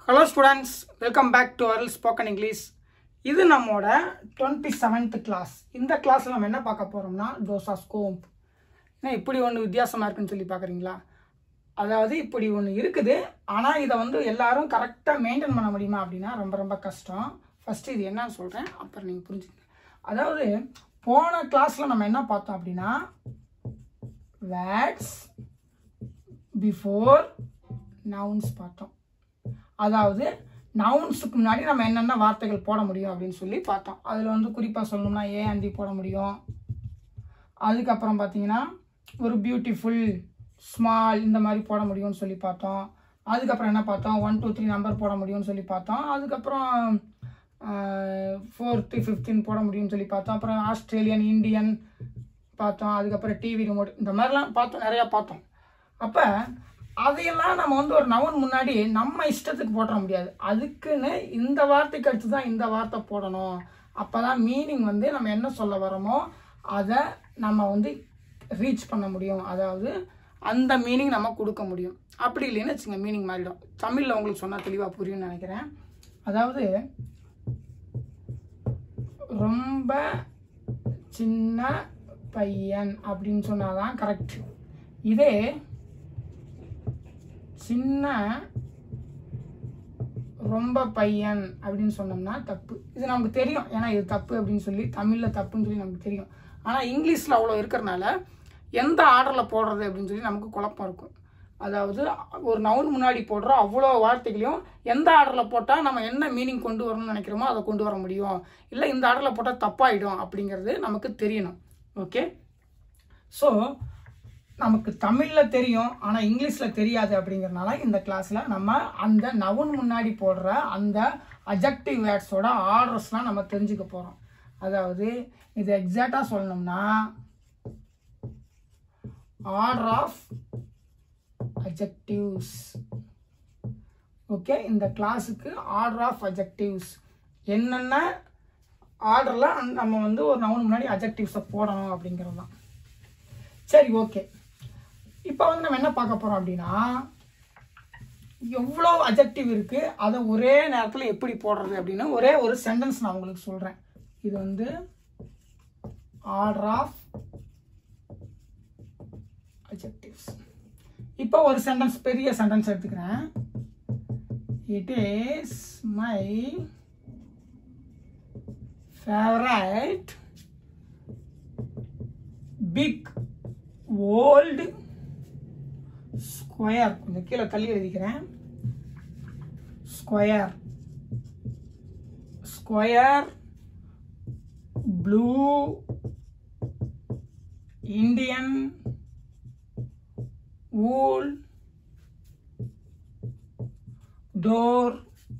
hello students welcome back to Arul spoken English இது நம்மோட twenty seventh class இந்த கிளாஸில் நம்ம என்ன பார்க்க போகிறோம்னா டோசா ஸ்கோப் ஏன்னா இப்படி ஒன்று வித்தியாசமாக இருக்குன்னு சொல்லி பார்க்குறீங்களா அதாவது இப்படி ஒன்று இருக்குது ஆனால் இதை வந்து எல்லாரும் கரெக்டாக மெயின்டைன் பண்ண முடியுமா அப்படின்னா ரொம்ப ரொம்ப கஷ்டம் ஃபஸ்ட்டு இது என்னன்னு சொல்கிறேன் அப்புறம் நீங்கள் புரிஞ்சுக்கங்க அதாவது போன கிளாஸில் நம்ம என்ன பார்த்தோம் அப்படின்னா வேர்ட்ஸ் பிஃபோர் நவுன்ஸ் பார்த்தோம் அதாவது நவுன்ஸுக்கு முன்னாடி நம்ம என்னென்ன வார்த்தைகள் போட முடியும் அப்படின்னு சொல்லி பார்த்தோம் அதில் வந்து குறிப்பாக சொல்லணும்னா ஏ அண்ட் டி போட முடியும் அதுக்கப்புறம் பார்த்தீங்கன்னா ஒரு பியூட்டிஃபுல் ஸ்மால் இந்த மாதிரி போட முடியும்னு சொல்லி பார்த்தோம் அதுக்கப்புறம் என்ன பார்த்தோம் ஒன் டூ த்ரீ நம்பர் போட முடியும்னு சொல்லி பார்த்தோம் அதுக்கப்புறம் ஃபோர்த்து ஃபிஃப்டின் போட முடியும்னு சொல்லி பார்த்தோம் அப்புறம் ஆஸ்திரேலியன் இந்தியன் பார்த்தோம் அதுக்கப்புறம் டிவி ரிமோட் இந்த மாதிரிலாம் பார்த்தோம் நிறையா பார்த்தோம் அப்போ அதையெல்லாம் நம்ம வந்து ஒரு நவன் முன்னாடி நம்ம இஷ்டத்துக்கு போட முடியாது அதுக்குன்னு இந்த வார்த்தைக்கு அடுத்து தான் இந்த வார்த்தை போடணும் அப்போ தான் மீனிங் வந்து நம்ம என்ன சொல்ல வரோமோ அதை நம்ம வந்து ரீச் பண்ண முடியும் அதாவது அந்த மீனிங் நம்ம கொடுக்க முடியும் அப்படி இல்லைன்னு வச்சுங்க மீனிங் மாறிடும் தமிழில் உங்களுக்கு சொன்னால் தெளிவாக புரியும்னு நினைக்கிறேன் அதாவது ரொம்ப சின்ன பையன் அப்படின்னு சொன்னாதான் கரெக்ட் இதே சின்ன ரொம்ப பையன் அப்படின்னு சொன்னோம்னா தப்பு இது நமக்கு தெரியும் ஏன்னா இது தப்பு அப்படின்னு சொல்லி தமிழில் தப்புன்னு சொல்லி நமக்கு தெரியும் ஆனால் இங்கிலீஷில் அவ்வளோ இருக்கிறனால எந்த ஆர்டரில் போடுறது அப்படின்னு சொல்லி நமக்கு குழப்பம் இருக்கும் அதாவது ஒரு நவுன் முன்னாடி போடுற அவ்வளோ வார்த்தைகளையும் எந்த ஆர்டரில் போட்டால் நம்ம என்ன மீனிங் கொண்டு வரணும்னு நினைக்கிறோமோ அதை கொண்டு வர முடியும் இல்லை இந்த ஆர்டரில் போட்டால் தப்பாயிடும் அப்படிங்கிறது நமக்கு தெரியணும் ஓகே ஸோ நமக்கு தமிழில் தெரியும் ஆனால் இங்கிலீஷில் தெரியாது அப்படிங்கிறனால இந்த கிளாஸில் நம்ம அந்த நவுன் முன்னாடி போடுற அந்த அஜெக்டிவ் வேர்ட்ஸோட ஆர்டர்ஸ்லாம் நம்ம தெரிஞ்சுக்க போகிறோம் அதாவது இது எக்ஸாக்டாக சொல்லணும்னா ஆர்டர் ஆஃப் அஜெக்டிவ்ஸ் ஓகே இந்த கிளாஸுக்கு ஆர்டர் ஆஃப் அஜெக்டிவ்ஸ் என்னென்ன ஆர்டரில் நம்ம வந்து ஒரு நவுன் முன்னாடி அஜெக்டிவ்ஸை போடணும் அப்படிங்கிறது தான் சரி ஓகே இப்போ வந்து நம்ம என்ன பார்க்க போகிறோம் அப்படின்னா எவ்வளோ அஜெக்டிவ் இருக்குது அதை ஒரே நேரத்தில் எப்படி போடுறது அப்படின்னு ஒரே ஒரு சென்டென்ஸ் நான் உங்களுக்கு சொல்கிறேன் இது வந்து ஆர்டர் ஆஃப் அஜெக்டிவ்ஸ் இப்போ ஒரு சென்டென்ஸ் பெரிய சென்டென்ஸ் எடுத்துக்கிறேன் it is my favourite big old square கொஞ்சம் கீழே தள்ளி எழுதிக்கிறேன் square square blue Indian wool door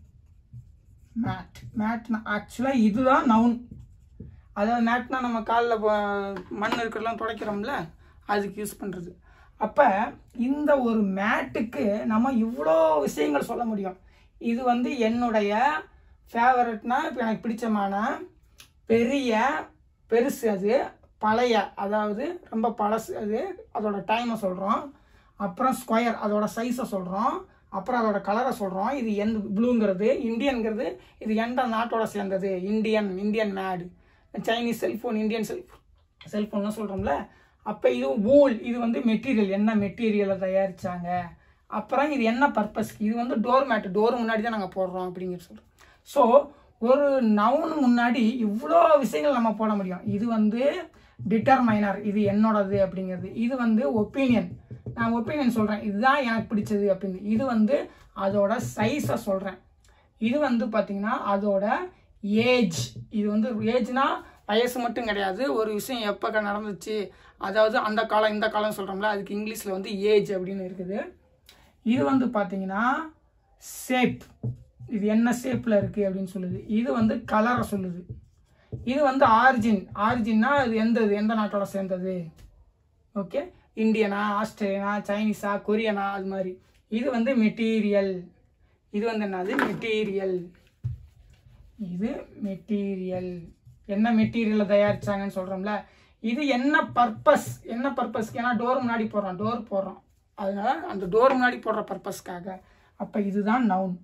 mat மேட்னா ஆக்சுவலாக இதுதான் நவுன் அதாவது மேட்னா நம்ம காலில் மண் இருக்கிறதெல்லாம் துடைக்கிறோம்ல அதுக்கு யூஸ் பண்ணுறது அப்போ இந்த ஒரு மேட்டுக்கு நம்ம இவ்வளோ விஷயங்கள் சொல்ல முடியும் இது வந்து என்னுடைய ஃபேவரட்னா இப்போ எனக்கு பிடிச்சமான பெரிய பெருசு அது பழைய அதாவது ரொம்ப பழசு அது அதோட டைமை சொல்கிறோம் அப்புறம் ஸ்கொயர் அதோட சைஸை சொல்கிறோம் அப்புறம் அதோட கலரை சொல்கிறோம் இது எந்த ப்ளூங்கிறது இந்தியன்கிறது இது எந்த நாட்டோட சேர்ந்தது Indian Indian made Chinese cellphone Indian cellphone செல்ஃபோன்லாம் சொல்கிறோம்ல அப்போ இது வூல் இது வந்து மெட்டீரியல் என்ன மெட்டீரியலை தயாரித்தாங்க அப்புறம் இது என்ன பர்பஸ் இது வந்து டோர் மேட்டு டோர் முன்னாடி தான் நாங்கள் போடுறோம் அப்படிங்கிற சொல்கிறோம் ஸோ ஒரு நவுன் முன்னாடி இவ்வளோ விஷயங்கள் நம்ம போட முடியும் இது வந்து டிட்டர்மைனர் இது என்னோடது அப்படிங்கிறது இது வந்து ஒப்பீனியன் நான் ஒப்பீனியன் சொல்கிறேன் இதுதான் எனக்கு பிடிச்சது அப்படின்னு இது வந்து அதோட சைஸை சொல்கிறேன் இது வந்து பார்த்திங்கன்னா அதோட ஏஜ் இது வந்து ஏஜ்னா வயசு மட்டும் கிடையாது ஒரு விஷயம் எப்போ நடந்துச்சு அதாவது அந்த காலம் இந்த காலம் சொல்கிறோம்ல அதுக்கு இங்கிலீஷில் வந்து ஏஜ் அப்படின்னு இருக்குது இது வந்து பார்த்தீங்கன்னா ஷேப் இது என்ன ஷேப்பில் இருக்குது அப்படின்னு சொல்லுது இது வந்து கலரை சொல்லுது இது வந்து ஆரிஜின் ஆரிஜின்னா இது எந்த எந்த நாட்டோட சேர்ந்தது ஓகே இந்தியனா ஆஸ்திரேலியனா சைனீஸா கொரியனா அது மாதிரி இது வந்து மெட்டீரியல் இது வந்து என்னது மெட்டீரியல் இது மெட்டீரியல் என்ன மெட்டீரியலை தயாரிச்சாங்கன்னு சொல்கிறோம்ல இது என்ன பர்பஸ் என்ன பர்பஸ்க்கு ஏன்னா டோர் முன்னாடி போடுறோம் டோர் போடுறோம் அதனால அந்த டோர் முன்னாடி போடுற பர்பஸ்க்காக அப்போ இதுதான் நவுன்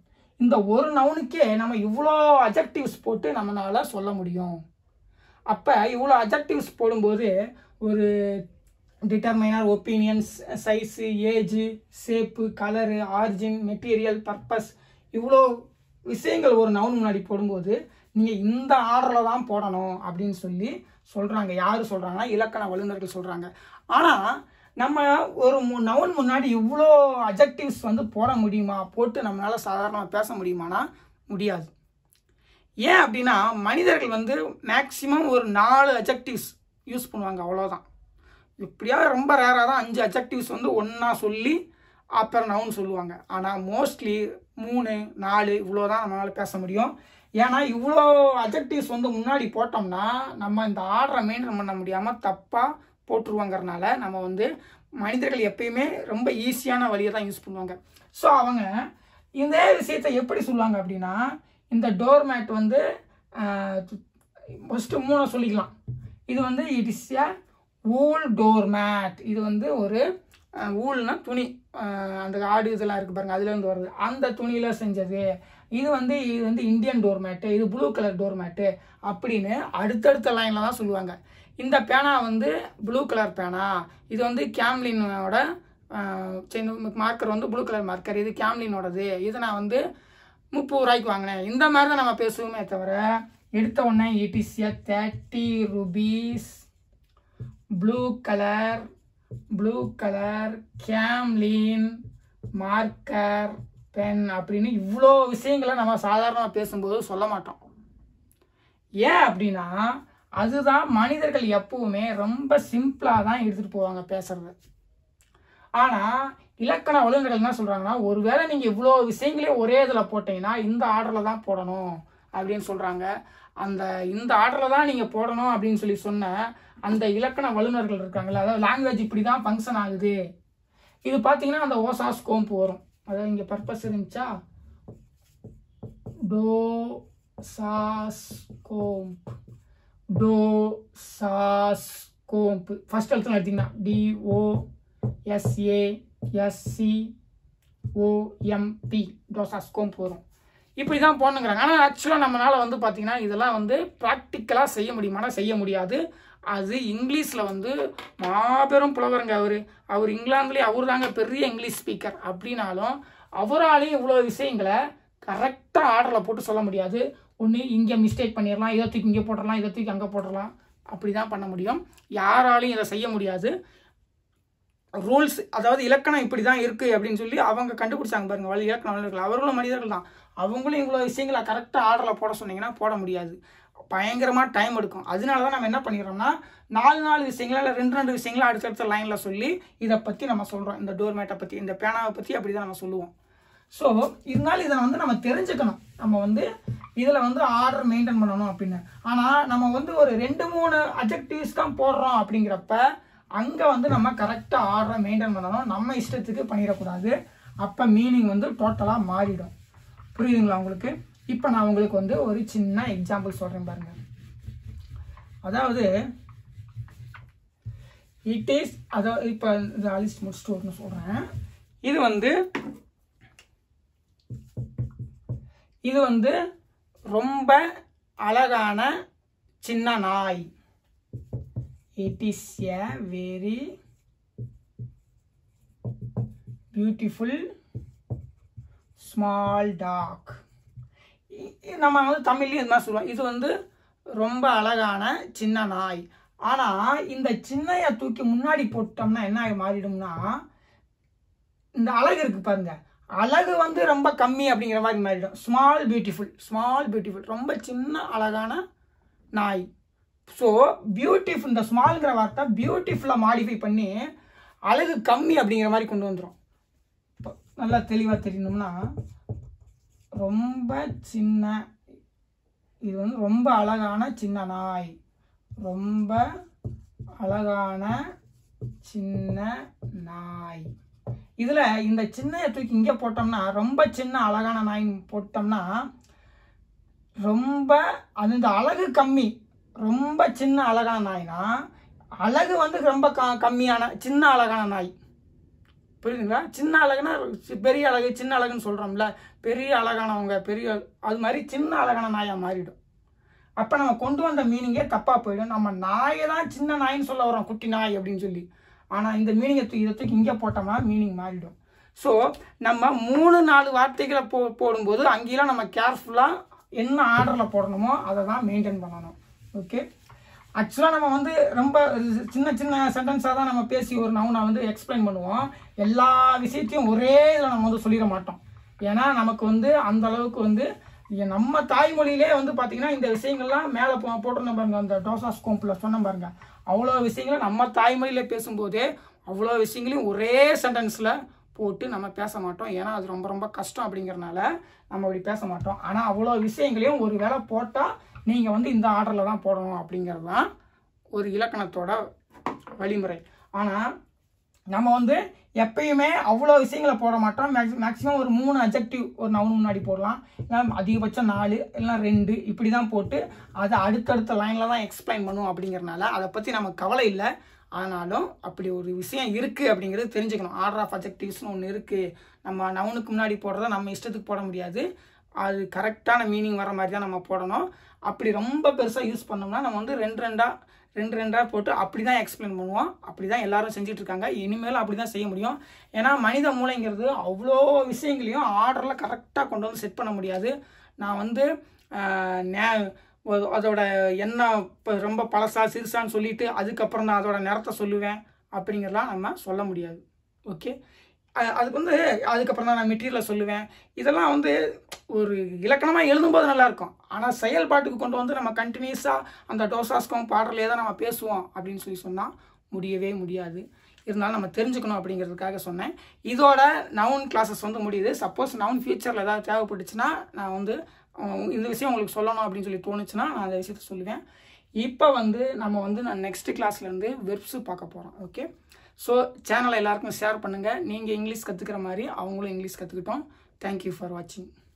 இந்த ஒரு நவுனுக்கே நம்ம இவ்வளோ அஜெக்டிவ்ஸ் போட்டு நம்மளால சொல்ல முடியும் அப்போ இவ்வளோ அஜெக்டிவ்ஸ் போடும்போது ஒரு determiner opinions size age shape colour origin material purpose இவ்வளோ விஷயங்கள் ஒரு நவுன் முன்னாடி போடும்போது நீங்கள் இந்த ஆர்டரில் தான் போடணும் அப்படின்னு சொல்லி சொல்கிறாங்க யார் சொல்கிறாங்கன்னா இலக்கண வல்லுநர்கள் சொல்கிறாங்க ஆனால் நம்ம ஒரு மு நவுன் முன்னாடி இவ்வளோ அஜெக்டிவ்ஸ் வந்து போட முடியுமா போட்டு நம்மளால் சாதாரணமாக பேச முடியுமானா முடியாது ஏன் அப்படின்னா மனிதர்கள் வந்து மேக்ஸிமம் ஒரு நாலு அஜெக்டிவ்ஸ் யூஸ் பண்ணுவாங்க அவ்வளோதான் இப்படியாவது ரொம்ப ரேராக தான் அஞ்சு அஜெக்டிவ்ஸ் வந்து ஒன்றா சொல்லி அப்புறம் நவுன் சொல்லுவாங்க ஆனால் மோஸ்ட்லி மூணு நாலு இவ்வளோ தான் நம்மளால் பேச முடியும் ஏன்னா இவ்வளோ அஜெக்டிவ்ஸ் வந்து முன்னாடி போட்டோம்னா நம்ம இந்த ஆர்டரை மெயின்டைன் பண்ண முடியாமல் தப்பாக போட்டுருவாங்கறனால நம்ம வந்து மனிதர்கள் எப்பயுமே ரொம்ப ஈஸியான வழியை தான் யூஸ் பண்ணுவாங்க ஸோ அவங்க இந்த விஷயத்தை எப்படி சொல்லுவாங்க அப்படின்னா இந்த டோர் மேட் வந்து ஃபஸ்ட்டு மூணை சொல்லிக்கலாம் இது வந்து it is a wool door mat இது வந்து ஒரு ஊல்னா துணி அஹ் அந்த ஆடு இதெல்லாம் இருக்குது பாருங்க அதுலேருந்து வருது அந்த துணியில் செஞ்சது இது வந்து இது வந்து இந்தியன் டோர் மேட்டு இது ப்ளூ கலர் டோர் மேட்டு அப்படின்னு அடுத்தடுத்த லைனில் தான் சொல்லுவாங்க இந்த பேனா வந்து ப்ளூ கலர் பேனா இது வந்து கேம்லினோட மார்க்கர் வந்து ப்ளூ கலர் மார்க்கர் இது கேம்லினோடது இது நான் வந்து முப்பது ரூபாய்க்கு வாங்கினேன் இந்த மாதிரி தான் நம்ம பேசுவோமே தவிர எடுத்த உடனே it is a thirty rupees blue colour blue colour Camlin marker pen அப்படின்னு இவ்வளோ விஷயங்களை நம்ம சாதாரணமாக பேசும்போது சொல்ல மாட்டோம் ஏன் அப்படின்னா அதுதான் மனிதர்கள் எப்பவுமே ரொம்ப சிம்பிளாக தான் எடுத்துகிட்டு போவாங்க பேசுறது ஆனால் இலக்கண வல்லுநர்கள் என்ன சொல்கிறாங்கன்னா ஒருவேளை நீங்கள் இவ்வளோ விஷயங்களே ஒரே இதில் போட்டீங்கன்னா இந்த ஆர்டரில் தான் போடணும் அப்படின்னு சொல்கிறாங்க அந்த இந்த ஆர்டரில் தான் நீங்கள் போடணும் அப்படின்னு சொல்லி சொன்ன அந்த இலக்கண வல்லுநர்கள் இருக்காங்கல்ல அதாவது லாங்குவேஜ் இப்படி தான் ஃபங்க்ஷன் ஆகுது இது பார்த்தீங்கன்னா அந்த ஓசா ஸ்கோம்ப் வரும் அதாவது இங்கே பர்பஸ் இருந்துச்சா DOSASCOMP DOSASCOMP first எழுத்துல எடுத்தீங்கன்னா D O S A S C O M P DOSASCOMP வரும் இப்படி தான் போடணுங்கிறாங்க ஆனால் ஆக்சுவலாக நம்மளால் வந்து பார்த்தீங்கன்னா இதெல்லாம் வந்து ப்ராக்டிக்கலாக செய்ய முடியுமானா செய்ய முடியாது அது இங்கிலீஷில் வந்து மாபெரும் புலவருங்க அவர் அவர் இங்கிலாந்துலேயே அவர் தாங்க பெரிய இங்கிலீஷ் ஸ்பீக்கர் அப்படின்னாலும் அவராலேயும் இவ்வளோ விஷயங்களை கரெக்டாக ஆர்டரில் போட்டு சொல்ல முடியாது ஒன்று இங்கே மிஸ்டேக் பண்ணிடலாம் இதை தூக்கி இங்கே போட்டுடலாம் இதை தூக்கி அங்கே போட்டுடலாம் அப்படி தான் பண்ண முடியும் யாராலையும் இதை செய்ய முடியாது ரூல்ஸ் அதாவது இலக்கணம் இப்படி தான் இருக்குது அப்படின்னு சொல்லி அவங்க கண்டுபிடிச்சாங்க பாருங்க வழி இலக்கண வல்லுநர்கள் அவர்களும் மனிதர்கள் தான் அவங்களும் இவ்வளோ விஷயங்களை கரெக்டாக ஆர்டரில் போட சொன்னீங்கன்னா போட முடியாது பயங்கரமாக டைம் எடுக்கும் அதனால தான் நம்ம என்ன பண்ணிடுறோம்னா நாலு நாலு விஷயங்களா இல்லை ரெண்டு ரெண்டு விஷயங்களா அடுத்தடுத்த லைனில் சொல்லி இதை பற்றி நம்ம சொல்கிறோம் இந்த டோர் மேட்டை பற்றி இந்த பேனாவை பற்றி அப்படி தான் நம்ம சொல்லுவோம் ஸோ இருந்தாலும் இதை வந்து நம்ம தெரிஞ்சுக்கணும் நம்ம வந்து இதில் வந்து ஆர்டர் மெயின்டைன் பண்ணணும் அப்படின்னு ஆனால் நம்ம வந்து ஒரு ரெண்டு மூணு அஜெக்டிவ்ஸ் தான் போடுறோம் அப்படிங்கிறப்ப அங்கே வந்து நம்ம கரெக்டாக ஆர்டரை மெயின்டைன் பண்ணணும் நம்ம இஷ்டத்துக்கு பண்ணிடக்கூடாது அப்போ மீனிங் வந்து டோட்டலாக மாறிடும் புரியுதுங்களா உங்களுக்கு இப்போ நான் உங்களுக்கு வந்து ஒரு சின்ன எக்ஸாம்பிள் சொல்கிறேன் பாருங்க அதாவது இட் இஸ் அதாவது இப்போ இந்த அலிஸ்ட் முடிச்சுட்டு ஒன்று சொல்கிறேன் இது வந்து இது வந்து ரொம்ப அழகான சின்ன நாய் it is a very beautiful small dog நம்ம வந்து தமிழ்லையும் இது மாதிரி சொல்லுவோம் இது வந்து ரொம்ப அழகான சின்ன நாய் ஆனால் இந்த சின்னைய தூக்கி முன்னாடி போட்டோம்னா என்ன ஆகி மாறிடும்னா இந்த அழகு இருக்கு பாருங்க அழகு வந்து ரொம்ப கம்மி அப்படிங்கிற மாதிரி மாறிடும் ஸ்மால் பியூட்டிஃபுல் ஸ்மால் பியூட்டிஃபுல் ரொம்ப சின்ன அழகான நாய் ஸோ பியூட்டிஃபுல் இந்த ஸ்மால்ங்கிற வார்த்தை பியூட்டிஃபுல்லாக மாடிஃபை பண்ணி அழகு கம்மி அப்படிங்கிற மாதிரி கொண்டு வந்துடும் இப்போ நல்லா தெளிவாக தெரியணும்னா ரொம்ப சின்ன இது வந்து ரொம்ப அழகான சின்ன நாய் ரொம்ப அழகான சின்ன நாய் இதில் இந்த சின்னைய தூக்கி இங்கே போட்டோம்னா ரொம்ப சின்ன அழகான நாய் போட்டோம்னா ரொம்ப அது இந்த அழகு கம்மி ரொம்ப சின்ன அழகான நாய்னா அழகு வந்து ரொம்ப க கம்மியான சின்ன அழகான நாய் புரியுதுங்களா சின்ன அழகுனா சி- பெரிய அழகு சின்ன அழகுன்னு சொல்கிறோம்ல பெரிய அழகானவங்க பெரிய அது மாதிரி சின்ன அழகான நாயாக மாறிடும் அப்போ நம்ம கொண்டு வந்த மீனிங்கே தப்பாக போயிடும் நம்ம நாயை தான் சின்ன நாயின்னு சொல்ல வரோம் குட்டி நாய் அப்படின்னு சொல்லி ஆனால் இந்த மீனிங்கை தூக்கி இதை தூக்கி இங்கே போட்டோம்னா மீனிங் மாறிடும் ஸோ நம்ம மூணு நாலு வார்த்தைகளை போ போடும்போது அங்கேயும் நம்ம கேர்ஃபுல்லாக என்ன ஆர்டரில் போடணுமோ அதை தான் மெயின்டைன் பண்ணணும் ஓகே ஆக்சுவலாக நம்ம வந்து ரொம்ப சின்ன சின்ன சென்டென்ஸாக தான் நம்ம பேசி ஒரு நவுனை வந்து எக்ஸ்பிளைன் பண்ணுவோம் எல்லா விஷயத்தையும் ஒரே இதில் நம்ம வந்து சொல்லிட மாட்டோம் ஏன்னா நமக்கு வந்து அந்த அளவுக்கு வந்து இங்க நம்ம தாய்மொழியிலே வந்து பார்த்தீங்கன்னா இந்த விஷயங்கள்லாம் மேலே போ போட்டிருந்தோம் பாருங்க அந்த டோசா ஸ்கோம்பில் சொன்ன பாருங்க அவ்வளோ விஷயங்களை நம்ம தாய்மொழியில் பேசும்போதே அவ்வளோ விஷயங்களையும் ஒரே சென்டென்ஸில் போட்டு நம்ம பேச மாட்டோம் ஏன்னா அது ரொம்ப ரொம்ப கஷ்டம் அப்படிங்கறனால நம்ம அப்படி பேச மாட்டோம் ஆனால் அவ்வளோ விஷயங்களையும் ஒரு வேளை போட்டால் நீங்கள் வந்து இந்த ஆர்டரில் தான் போடணும் அப்படிங்கிறது தான் ஒரு இலக்கணத்தோட வழிமுறை ஆனால் நம்ம வந்து எப்பயுமே அவ்வளோ விஷயங்களை போட மாட்டோம் மேக்ஸி மேக்ஸிமம் ஒரு மூணு அஜெக்டிவ் ஒரு நவுன் முன்னாடி போடலாம் இல்லை அதிகபட்சம் நாலு இல்லை ரெண்டு இப்படி தான் போட்டு அதை அடுத்தடுத்த லைனில் தான் எக்ஸ்பிளைன் பண்ணுவோம் அப்படிங்கறனால அதை பற்றி நமக்கு கவலை இல்லை ஆனாலும் அப்படி ஒரு விஷயம் இருக்குது அப்படிங்கிறது தெரிஞ்சுக்கணும் ஆர்டர் ஆஃப் அஜெக்டிவ்ஸ்னு ஒன்று இருக்குது நம்ம நவுனுக்கு முன்னாடி போடுறத நம்ம இஷ்டத்துக்கு போட முடியாது அது கரெக்டான மீனிங் வர மாதிரி தான் நம்ம போடணும் அப்படி ரொம்ப பெருசாக யூஸ் பண்ணோம்னா நம்ம வந்து ரெண்டு ரெண்டாக ரெண்டு ரெண்டாக போட்டு அப்படி தான் எக்ஸ்பிளைன் பண்ணுவோம் அப்படி தான் எல்லாரும் செஞ்சுட்டு இருக்காங்க இனிமேலும் அப்படி தான் செய்ய முடியும் ஏன்னா மனித மூளைங்கிறது அவ்வளோ விஷயங்களையும் ஆர்டரில் கரெக்டாக கொண்டு வந்து செட் பண்ண முடியாது நான் வந்து ஆஹ், நே- ஒ- அதோட என்ன இப்போ ரொம்ப பழசா சிறுசான்னு சொல்லிட்டு அதுக்கப்புறம் தான் அதோட நிறத்தை சொல்லுவேன் அப்படிங்கிறலாம் நம்ம சொல்ல முடியாது ஓகே அ- அதுக்கு வந்து அதுக்கப்புறம் தான் நான் மெட்டீரியலை சொல்லுவேன் இதெல்லாம் வந்து ஒரு இலக்கணமாக எழுதும்போது நல்லா இருக்கும் ஆனால் செயல்பாட்டுக்கு கொண்டு வந்து நம்ம கண்டினியூஸாக அந்த டோசாஸ்கும் பாடலே தான் நம்ம பேசுவோம் அப்படின்னு சொல்லி சொன்னால் முடியவே முடியாது இருந்தாலும் நம்ம தெரிஞ்சுக்கணும் அப்படிங்கிறதுக்காக சொன்னேன் இதோட நவுன் கிளாஸஸ் வந்து முடியுது சப்போஸ் நவுன் ஃபியூச்சரில் ஏதாவது தேவைப்பட்டுச்சுன்னா நான் வந்து அஹ், இந்த விஷயம் உங்களுக்கு சொல்லணும் அப்படின்னு சொல்லி தோணுச்சுன்னா நான் அந்த விஷயத்த சொல்லுவேன் இப்போ வந்து நம்ம வந்து நான் நெக்ஸ்ட் கிளாஸ்லேருந்து வெப்ஸு பார்க்க போகிறோம் ஓகே ஸோ சேனலை எல்லாருக்கும் ஷேர் பண்ணுங்கள் நீங்கள் இங்கிலீஷ் கற்றுக்கிற மாதிரி அவங்களும் இங்கிலீஷ் கற்றுக்கிட்டோம் தேங்க்யூ ஃபார் வாட்சிங்